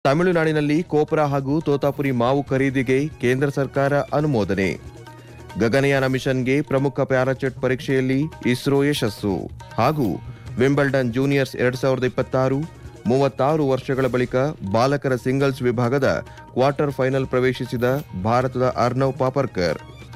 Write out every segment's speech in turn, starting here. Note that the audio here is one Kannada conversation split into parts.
ತಮಿಳುನಾಡಿನಲ್ಲಿ ಕೋಪುರ ಹಾಗೂ ತೋತಾಪುರಿ ಮಾವು ಖರೀದಿಗೆ ಕೇಂದ್ರ ಸರ್ಕಾರ ಅನುಮೋದನೆ ಗಗನಯಾನ ಮಿಷನ್ಗೆ ಪ್ರಮುಖ ಪ್ಯಾರಾಚೆಟ್ ಪರೀಕ್ಷೆಯಲ್ಲಿ ಇಸ್ರೋ ಯಶಸ್ಸು ಹಾಗೂ ವಿಂಬಲ್ಡನ್ ಜೂನಿಯರ್ಸ್ ಎರಡ್ ಸಾವಿರದ ಇಪ್ಪತ್ತಾರು ಮೂವತ್ತಾರು ವರ್ಷಗಳ ಬಳಿಕ ಬಾಲಕರ ಸಿಂಗಲ್ಸ್ ವಿಭಾಗದ ಕ್ವಾರ್ಟರ್ ಫೈನಲ್ ಪ್ರವೇಶಿಸಿದ ಭಾರತದ ಅರ್ನವ್ ಪಾಪರ್ಕರ್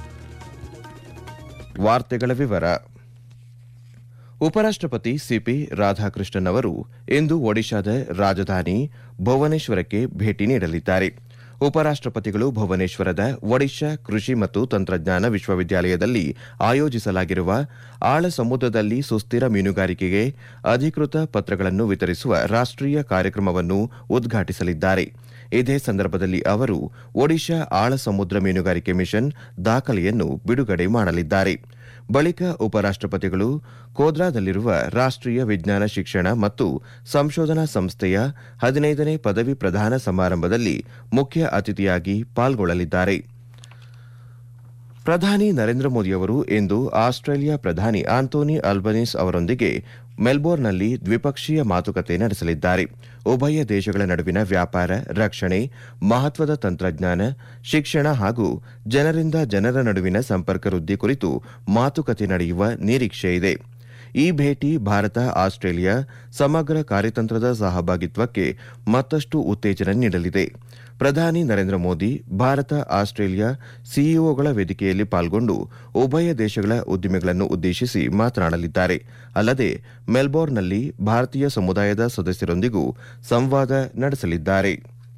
ವಾರ್ತೆಗಳ ವಿವರ ಉಪರಾಷ್ಟ್ರಪತಿ ಸಿಪಿ ರಾಧಾಕೃಷ್ಣನ್ ಅವರು ಇಂದು ಒಡಿಶಾದ ರಾಜಧಾನಿ ಭುವನೇಶ್ವರಕ್ಕೆ ಭೇಟಿ ನೀಡಲಿದ್ದಾರೆ ಉಪರಾಷ್ಟ್ರಪತಿಗಳು ಭುವನೇಶ್ವರದ ಒಡಿಶಾ ಕೃಷಿ ಮತ್ತು ತಂತ್ರಜ್ಞಾನ ವಿಶ್ವವಿದ್ಯಾಲಯದಲ್ಲಿ ಆಯೋಜಿಸಲಾಗಿರುವ ಆಳ ಸಮುದ್ರದಲ್ಲಿ ಸುಸ್ಥಿರ ಮೀನುಗಾರಿಕೆಗೆ ಅಧಿಕೃತ ಪತ್ರಗಳನ್ನು ವಿತರಿಸುವ ರಾಷ್ಟೀಯ ಕಾರ್ಯಕ್ರಮವನ್ನು ಉದ್ಘಾಟಿಸಲಿದ್ದಾರೆ ಇದೇ ಸಂದರ್ಭದಲ್ಲಿ ಅವರು ಒಡಿಶಾ ಆಳ ಸಮುದ್ರ ಮೀನುಗಾರಿಕೆ ಮಿಷನ್ ದಾಖಲೆಯನ್ನು ಬಿಡುಗಡೆ ಮಾಡಲಿದ್ದಾರೆ ಬಳಿಕ ಉಪರಾಷ್ಟ್ರಪತಿಗಳು ಕೋದ್ರಾದಲ್ಲಿರುವ ರಾಷ್ಟೀಯ ವಿಜ್ಞಾನ ಶಿಕ್ಷಣ ಮತ್ತು ಸಂಶೋಧನಾ ಸಂಸ್ಥೆಯ ಹದಿನೈದನೇ ಪದವಿ ಪ್ರದಾನ ಸಮಾರಂಭದಲ್ಲಿ ಮುಖ್ಯ ಅತಿಥಿಯಾಗಿ ಪಾಲ್ಗೊಳ್ಳಲಿದ್ದಾರೆ ಪ್ರಧಾನಿ ನರೇಂದ್ರ ಮೋದಿಯವರು ಇಂದು ಆಸ್ಟ್ರೇಲಿಯಾ ಪ್ರಧಾನಿ ಆಂಟೋನಿ ಅಲ್ಬನೀಸ್ ಅವರೊಂದಿಗೆ ಮೆಲ್ಬೋರ್ನ್ನಲ್ಲಿ ದ್ವಿಪಕ್ಷೀಯ ಮಾತುಕತೆ ನಡೆಸಲಿದ್ದಾರೆ ಉಭಯ ದೇಶಗಳ ನಡುವಿನ ವ್ಯಾಪಾರ ರಕ್ಷಣೆ ಮಹತ್ವದ ತಂತ್ರಜ್ಞಾನ ಶಿಕ್ಷಣ ಹಾಗೂ ಜನರಿಂದ ಜನರ ನಡುವಿನ ಸಂಪರ್ಕ ವೃದ್ಧಿ ಕುರಿತು ಮಾತುಕತೆ ನಡೆಯುವ ನಿರೀಕ್ಷೆಯಿದೆ ಈ ಭೇಟಿ ಭಾರತ ಆಸ್ಟ್ರೇಲಿಯಾ ಸಮಗ್ರ ಕಾರ್ಯತಂತ್ರದ ಸಹಭಾಗಿತ್ವಕ್ಕೆ ಮತ್ತಷ್ಟು ಉತ್ತೇಜನ ನೀಡಲಿದೆ ಪ್ರಧಾನಿ ನರೇಂದ್ರ ಮೋದಿ ಭಾರತ ಆಸ್ಟ್ರೇಲಿಯಾ ಸಿಇಒಗಳ ವೇದಿಕೆಯಲ್ಲಿ ಪಾಲ್ಗೊಂಡು ಉಭಯ ದೇಶಗಳ ಉದ್ದಿಮೆಗಳನ್ನು ಉದ್ದೇಶಿಸಿ ಮಾತನಾಡಲಿದ್ದಾರೆ ಅಲ್ಲದೆ ಮೆಲ್ಬೋರ್ನ್ನಲ್ಲಿ ಭಾರತೀಯ ಸಮುದಾಯದ ಸದಸ್ಯರೊಂದಿಗೂ ಸಂವಾದ ನಡೆಸಲಿದ್ದಾರೆ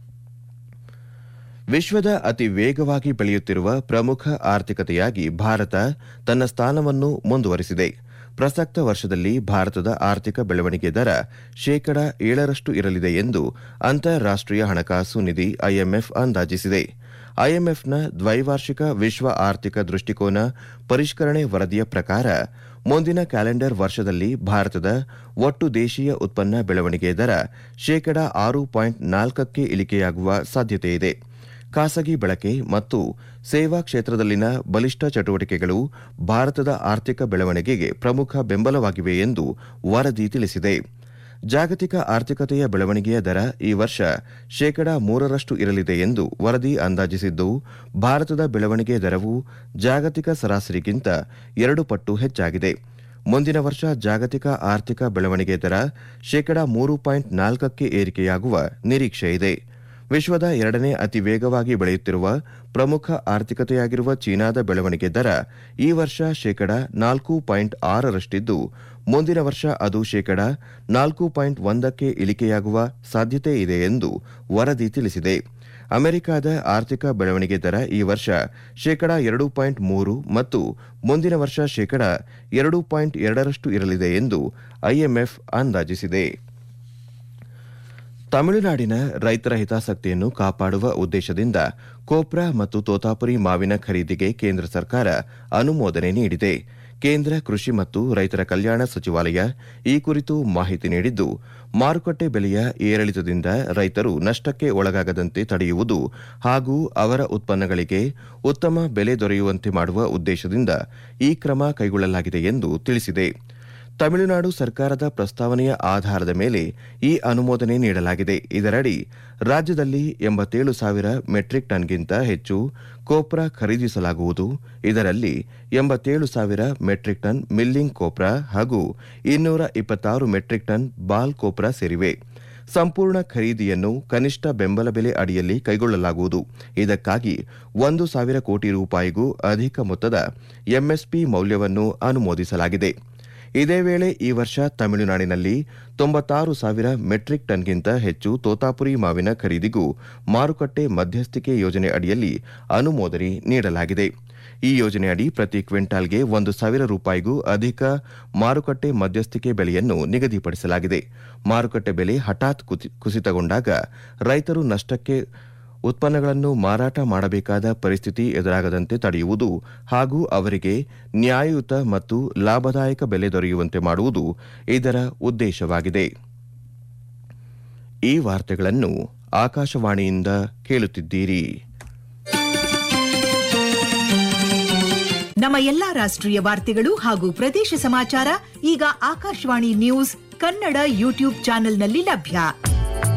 ವಿಶ್ವದ ಅತಿ ವೇಗವಾಗಿ ಬೆಳೆಯುತ್ತಿರುವ ಪ್ರಮುಖ ಆರ್ಥಿಕತೆಯಾಗಿ ಭಾರತ ತನ್ನ ಸ್ಥಾನವನ್ನು ಮುಂದುವರಿಸಿದೆ ಪ್ರಸಕ್ತ ವರ್ಷದಲ್ಲಿ ಭಾರತದ ಆರ್ಥಿಕ ಬೆಳವಣಿಗೆ ದರ ಶೇಕಡ ಏಳರಷ್ಟು ಇರಲಿದೆ ಎಂದು ಅಂತಾರಾಷ್ಟೀಯ ಹಣಕಾಸು ನಿಧಿ ಐಎಂಎಫ್ ಅಂದಾಜಿಸಿದೆ ಐಎಂಎಫ್ನ ದ್ವೈವಾರ್ಷಿಕ ವಿಶ್ವ ಆರ್ಥಿಕ ದೃಷ್ಟಿಕೋನ ಪರಿಷ್ಕರಣೆ ವರದಿಯ ಪ್ರಕಾರ ಮುಂದಿನ ಕ್ಯಾಲೆಂಡರ್ ವರ್ಷದಲ್ಲಿ ಭಾರತದ ಒಟ್ಟು ದೇಶೀಯ ಉತ್ಪನ್ನ ಬೆಳವಣಿಗೆ ದರ ಶೇಕಡ ಆರು ಪಾಯಿಂಟ್ ನಾಲ್ಕಕ್ಕೆ ಇಳಿಕೆಯಾಗುವ ಸಾಧ್ಯತೆಯಿದೆ ಖಾಸಗಿ ಬಳಕೆ ಮತ್ತು ಸೇವಾ ಕ್ಷೇತ್ರದಲ್ಲಿನ ಬಲಿಷ್ಠ ಚಟುವಟಿಕೆಗಳು ಭಾರತದ ಆರ್ಥಿಕ ಬೆಳವಣಿಗೆಗೆ ಪ್ರಮುಖ ಬೆಂಬಲವಾಗಿವೆ ಎಂದು ವರದಿ ತಿಳಿಸಿದೆ ಜಾಗತಿಕ ಆರ್ಥಿಕತೆಯ ಬೆಳವಣಿಗೆಯ ದರ ಈ ವರ್ಷ ಶೇಕಡ ಮೂರರಷ್ಟು ಇರಲಿದೆ ಎಂದು ವರದಿ ಅಂದಾಜಿಸಿದ್ದು ಭಾರತದ ಬೆಳವಣಿಗೆ ದರವು ಜಾಗತಿಕ ಸರಾಸರಿಗಿಂತ ಎರಡು ಪಟ್ಟು ಹೆಚ್ಚಾಗಿದೆ ಮುಂದಿನ ವರ್ಷ ಜಾಗತಿಕ ಆರ್ಥಿಕ ಬೆಳವಣಿಗೆ ದರ ಶೇಕಡ ಮೂರು ಪಾಯಿಂಟ್ ನಾಲ್ಕಕ್ಕೆ ಏರಿಕೆಯಾಗುವ ನಿರೀಕ್ಷೆಯಿದೆ ವಿಶ್ವದ ಎರಡನೇ ಅತಿ ವೇಗವಾಗಿ ಬೆಳೆಯುತ್ತಿರುವ ಪ್ರಮುಖ ಆರ್ಥಿಕತೆಯಾಗಿರುವ ಚೀನಾದ ಬೆಳವಣಿಗೆ ದರ ಈ ವರ್ಷ ಶೇಕಡ ನಾಲ್ಕು ಪಾಯಿಂಟ್ ಆರರಷ್ಟಿದ್ದು ಮುಂದಿನ ವರ್ಷ ಅದು ಶೇಕಡ ನಾಲ್ಕು ಪಾಯಿಂಟ್ ಒಂದಕ್ಕೆ ಇಳಿಕೆಯಾಗುವ ಸಾಧ್ಯತೆ ಇದೆ ಎಂದು ವರದಿ ತಿಳಿಸಿದೆ ಅಮೆರಿಕದ ಆರ್ಥಿಕ ಬೆಳವಣಿಗೆ ದರ ಈ ವರ್ಷ ಶೇಕಡ ಎರಡು ಪಾಯಿಂಟ್ ಮೂರು ಮತ್ತು ಮುಂದಿನ ವರ್ಷ ಶೇಕಡ ಎರಡು ಪಾಯಿಂಟ್ ಎರಡರಷ್ಟು ಇರಲಿದೆ ಎಂದು ಐಎಂಎಫ್ ಅಂದಾಜಿಸಿದೆ ತಮಿಳುನಾಡಿನ ರೈತರ ಹಿತಾಸಕ್ತಿಯನ್ನು ಕಾಪಾಡುವ ಉದ್ದೇಶದಿಂದ ಕೋಪ್ರಾ ಮತ್ತು ತೋತಾಪುರಿ ಮಾವಿನ ಖರೀದಿಗೆ ಕೇಂದ್ರ ಸರ್ಕಾರ ಅನುಮೋದನೆ ನೀಡಿದೆ ಕೇಂದ್ರ ಕೃಷಿ ಮತ್ತು ರೈತರ ಕಲ್ಯಾಣ ಸಚಿವಾಲಯ ಈ ಕುರಿತು ಮಾಹಿತಿ ನೀಡಿದ್ದು ಮಾರುಕಟ್ಟೆ ಬೆಲೆಯ ಏರಿಳಿತದಿಂದ ರೈತರು ನಷ್ಟಕ್ಕೆ ಒಳಗಾಗದಂತೆ ತಡೆಯುವುದು ಹಾಗೂ ಅವರ ಉತ್ಪನ್ನಗಳಿಗೆ ಉತ್ತಮ ಬೆಲೆ ದೊರೆಯುವಂತೆ ಮಾಡುವ ಉದ್ದೇಶದಿಂದ ಈ ಕ್ರಮ ಕೈಗೊಳ್ಳಲಾಗಿದೆ ಎಂದು ತಿಳಿಸಿದೆ ತಮಿಳುನಾಡು ಸರ್ಕಾರದ ಪ್ರಸ್ತಾವನೆಯ ಆಧಾರದ ಮೇಲೆ ಈ ಅನುಮೋದನೆ ನೀಡಲಾಗಿದೆ ಇದರಡಿ ರಾಜ್ಯದಲ್ಲಿ ಎಂಬತ್ತೇಳು ಸಾವಿರ ಮೆಟ್ರಿಕ್ ಟನ್ಗಿಂತ ಹೆಚ್ಚು ಕೋಪ್ರಾ ಖರೀದಿಸಲಾಗುವುದು ಇದರಲ್ಲಿ ಎಂಬತ್ತೇಳು ಸಾವಿರ ಮೆಟ್ರಿಕ್ ಟನ್ ಮಿಲ್ಲಿಂಗ್ ಕೋಪ್ರಾ ಹಾಗೂ ಇನ್ನೂರ ಇಪ್ಪತ್ತಾರು ಮೆಟ್ರಿಕ್ ಟನ್ ಬಾಲ್ ಕೋಪ್ರಾ ಸೇರಿವೆ ಸಂಪೂರ್ಣ ಖರೀದಿಯನ್ನು ಕನಿಷ್ಠ ಬೆಂಬಲ ಬೆಲೆ ಅಡಿಯಲ್ಲಿ ಕೈಗೊಳ್ಳಲಾಗುವುದು ಇದಕ್ಕಾಗಿ ಒಂದು ಸಾವಿರ ಕೋಟಿ ರೂಪಾಯಿಗೂ ಅಧಿಕ ಮೊತ್ತದ ಎಂಎಸ್ಪಿ ಮೌಲ್ಯವನ್ನು ಅನುಮೋದಿಸಲಾಗಿದೆ ಇದೇ ವೇಳೆ ಈ ವರ್ಷ ತಮಿಳುನಾಡಿನಲ್ಲಿ ತೊಂಬತ್ತಾರು ಸಾವಿರ ಮೆಟ್ರಿಕ್ ಟನ್ಗಿಂತ ಹೆಚ್ಚು ತೋತಾಪುರಿ ಮಾವಿನ ಖರೀದಿಗೂ ಮಾರುಕಟ್ಟೆ ಮಧ್ಯಸ್ಥಿಕೆ ಯೋಜನೆ ಅಡಿಯಲ್ಲಿ ಅನುಮೋದನೆ ನೀಡಲಾಗಿದೆ ಈ ಯೋಜನೆಯಡಿ ಪ್ರತಿ ಕ್ವಿಂಟಾಲ್ಗೆ ಒಂದು ಸಾವಿರ ರೂಪಾಯಿಗೂ ಅಧಿಕ ಮಾರುಕಟ್ಟೆ ಮಧ್ಯಸ್ಥಿಕೆ ಬೆಲೆಯನ್ನು ನಿಗದಿಪಡಿಸಲಾಗಿದೆ ಮಾರುಕಟ್ಟೆ ಬೆಲೆ ಹಠಾತ್ ಕುತಿ- ಕುಸಿತಗೊಂಡಾಗ ರೈತರು ನಷ್ಟಕ್ಕೆ ಉತ್ಪನ್ನಗಳನ್ನು ಮಾರಾಟ ಮಾಡಬೇಕಾದ ಪರಿಸ್ಥಿತಿ ಎದುರಾಗದಂತೆ ತಡೆಯುವುದು ಹಾಗೂ ಅವರಿಗೆ ನ್ಯಾಯಯುತ ಮತ್ತು ಲಾಭದಾಯಕ ಬೆಲೆ ದೊರೆಯುವಂತೆ ಮಾಡುವುದು ಇದರ ಉದ್ದೇಶವಾಗಿದೆ ಈ ವಾರ್ತೆಗಳನ್ನು ಆಕಾಶವಾಣಿಯಿಂದ ಕೇಳುತ್ತಿದ್ದೀರಿ ನಮ್ಮ ಎಲ್ಲಾ ರಾಷ್ಟ್ರೀಯ ವಾರ್ತೆಗಳು ಹಾಗೂ ಪ್ರದೇಶ ಸಮಾಚಾರ ಈಗ ಆಕಾಶವಾಣಿ ನ್ಯೂಸ್ ಕನ್ನಡ ಯೂಟ್ಯೂಬ್ ಚಾನೆಲ್ನಲ್ಲಿ ಲಭ್ಯ